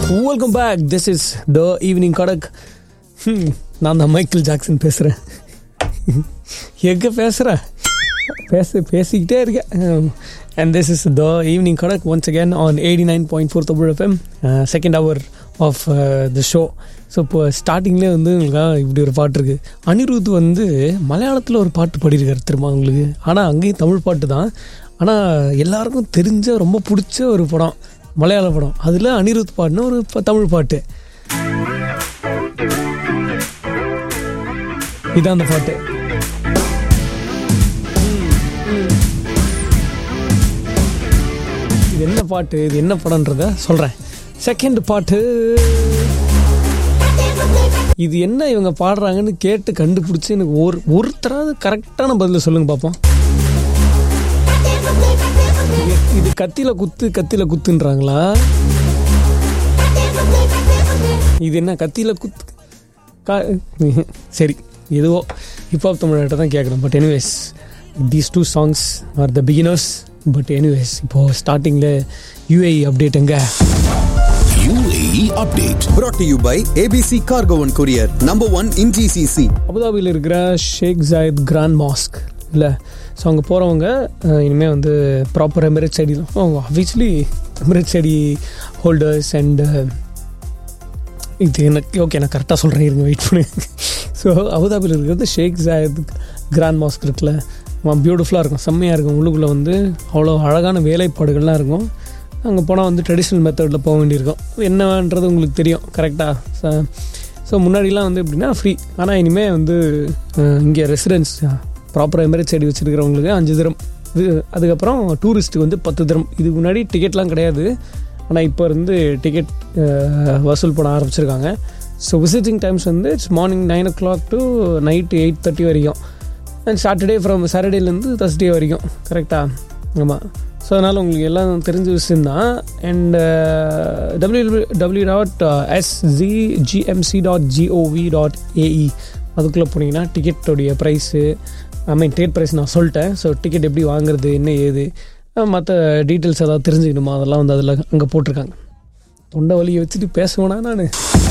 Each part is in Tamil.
Welcome back this is the evening Kadak நான் தான் மைக்கேல் ஜாக்சன் பேசுகிறேன் எங்கே பேசுகிறேன் பேச பேசிக்கிட்டே இருக்கேன் and this is the evening Kadak once again on eighty nine point four Tamil FM second hour of the show so இப்போ ஸ்டார்டிங்லேயே வந்து உங்களுக்கு இப்படி ஒரு பாட்டு இருக்குது அனிருத் வந்து மலையாளத்தில் ஒரு பாட்டு பாடியிருக்காரு திரும்ப உங்களுக்கு ஆனால் அங்கேயும் தமிழ் பாட்டு தான் ஆனால் எல்லாருக்கும் தெரிஞ்ச ரொம்ப பிடிச்ச ஒரு படம் மலையாள படம் அதில் அனிருத் பாடின ஒரு ப- தமிழ் பாட்டு இதான் அந்த பாட்டு இது என்ன பாட்டு இது என்ன படம்ன்றத சொல்கிறேன் செகண்ட் பாட்டு இது என்ன இவங்க பாடுறாங்கன்னு கேட்டு கண்டுபிடிச்சி எனக்கு ஒரு ஒருத்தராவது கரெக்டான பதில் சொல்லுங்க பார்ப்போம் இது- இது கத்தியில குத்து கத்தியில குத்துன்றாங்களா இது என்ன கத்தியில குத்து கா- சரி எதுவோ ஹிப்ஹாப் தமிழ்கிட்ட தான் கேட்குறேன் but anyways these two songs are the beginners but anyways இப்போ ஸ்டார்டிங்கில் யூஏஇ அப்டேட் எங்க UAE update. brought to you by ABC Cargo and Courier, number one in GCC. அபுதாபியில் இருக்கிற ஷேக் ஜாயத் கிராண்ட் மாஸ்க் இல்லை ஸோ அங்கே போகிறவங்க இனிமேல் வந்து ப்ராப்பர் எமிரேட்ஸ் ஐடி தான் obviously Emirates ID holders and இது எனக்கு ஓகே நான் கரெக்டாக சொல்கிறேன் இருங்க வெயிட் பண்ணு ஸோ அபுதாபியில் இருக்கிறது ஷேக் ஜாயத் கிராண்ட் மாஸ்க் இருக்குல்ல பியூட்டிஃபுல்லாக இருக்கும் செம்மையாக இருக்கும் உள்ளுக்குள்ளே வந்து அவ்வளோ அழகான வேலைப்பாடுகள்லாம் இருக்கும் அங்கே போனால் வந்து ட்ரெடிஷ்னல் மெத்தடில் போக வேண்டியிருக்கும் என்னன்றது உங்களுக்கு தெரியும் கரெக்டாக ஸோ முன்னாடிலாம் வந்து எப்படின்னா ஃப்ரீ ஆனால் இனிமேல் வந்து இங்கே ரெசிடென்ஸ் ப்ராப்பர் எமிரேட்ஸ் ஐடி வச்சுருக்கிறவங்களுக்கு அஞ்சு திரம் இது அதுக்கப்புறம் டூரிஸ்ட்டுக்கு வந்து பத்து திரம் இதுக்கு முன்னாடி டிக்கெட்லாம் கிடையாது ஆனால் இப்போ இருந்து டிக்கெட் வசூல் பண்ண ஆரம்பிச்சிருக்காங்க ஸோ விசிட்டிங் டைம்ஸ் வந்து it's morning nine o'clock to night eight thirty வரைக்கும் அண்ட் சாட்டர்டே ஃப்ரம் சாட்டர்டேலேருந்து தர்ஸ்டே வரைக்கும் கரெக்டாக ஆமாம் ஸோ அதனால் உங்களுக்கு எல்லாம் தெரிஞ்ச விஷயம்தான் and W W dot SGGMC dot GOV dot AE அதுக்குள்ளே போனீங்கன்னா டிக்கெட்டோடைய price I mean ticket price நான் சொல்லிட்டேன் ஸோ டிக்கெட் எப்படி வாங்குறது என்ன ஏது மற்ற டீட்டெயில்ஸ் ஏதாவது தெரிஞ்சுக்கணுமா அதெல்லாம் வந்து அதில் அங்கே போட்டிருக்காங்க தொண்டை வலியை வச்சுட்டு பேசுவேனா நான்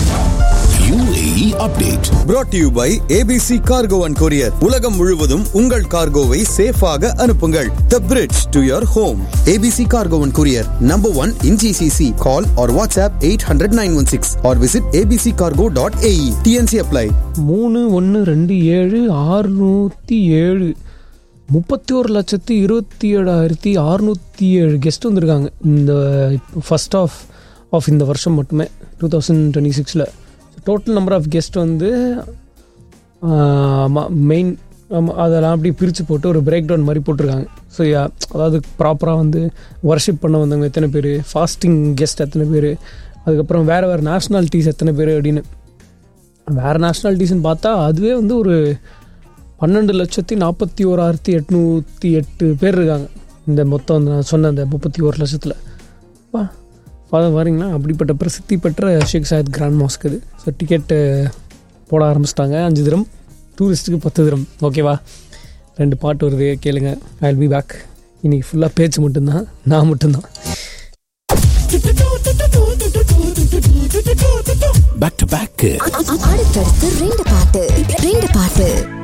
UAE update. brought to you by ABC Cargo and Courier. உலகம் முழுவதும் உங்கள் கார்கோவை சேஃபாக அனுப்புங்கள் The bridge to your home. ABC Cargo and Courier, number one in GCC. Call or WhatsApp 800-916 or visit abccargo.ae. TNC apply. மூணு ஒன்று ரெண்டு ஏழு ஆறுநூற்றி ஏழு முப்பத்தி ஒரு லட்சத்தி இருபத்தி ஏழாயிரத்தி அறுநூற்றி ஏழு கெஸ்ட் வந்திருக்காங்க இந்த ஃபஸ்ட் ஆஃப் ஆஃப் இந்த வருஷம் மட்டுமே டூ தௌசண்ட் டுவெண்ட்டி சிக்ஸில் டோட்டல் நம்பர் ஆஃப் கெஸ்ட் வந்து மெயின் அதெல்லாம் அப்படி பிரித்து போட்டு ஒரு பிரேக் டவுன் மாதிரி போட்டிருக்காங்க ஸோ அதாவது ப்ராப்பராக வந்து வர்ஷிப் பண்ண வந்தவங்க எத்தனை பேர் ஃபாஸ்டிங் கெஸ்ட் எத்தனை பேர் அதுக்கப்புறம் வேறு வேறு நேஷ்னாலிட்டிஸ் எத்தனை பேர் அப்படின்னு வேறு நேஷ்னாலிட்டிஸ்னு பார்த்தா அதுவே வந்து ஒரு பன்னெண்டு லட்சத்தி நாற்பத்தி ஓராயிரத்தி எட்நூற்றி எட்டு பேர் இருக்காங்க இந்த மொத்தம் வந்து நான் சொன்ன அந்த முப்பத்தி ஒரு லட்சத்தில் வா ஃபாதர் வரீங்களா அப்படிப்பட்ட பிரசித்தி பெற்ற ஷேக் சாயத் கிராண்ட் மாஸ்க் இது ஸோ டிக்கெட்டு போட ஆரம்பிச்சிட்டாங்க அஞ்சு திரம் டூரிஸ்ட்டுக்கு பத்து திரம் ஓகேவா ரெண்டு பாட்டு வருது கேளுங்க ஐ வில் பி பேக் இன்னைக்கு ஃபுல்லாக பேச்சு மட்டும்தான் நான் மட்டும்தான் Back to back. அடுத்தடுத்து ரெண்டு பாட்டு ரெண்டு பாட்டு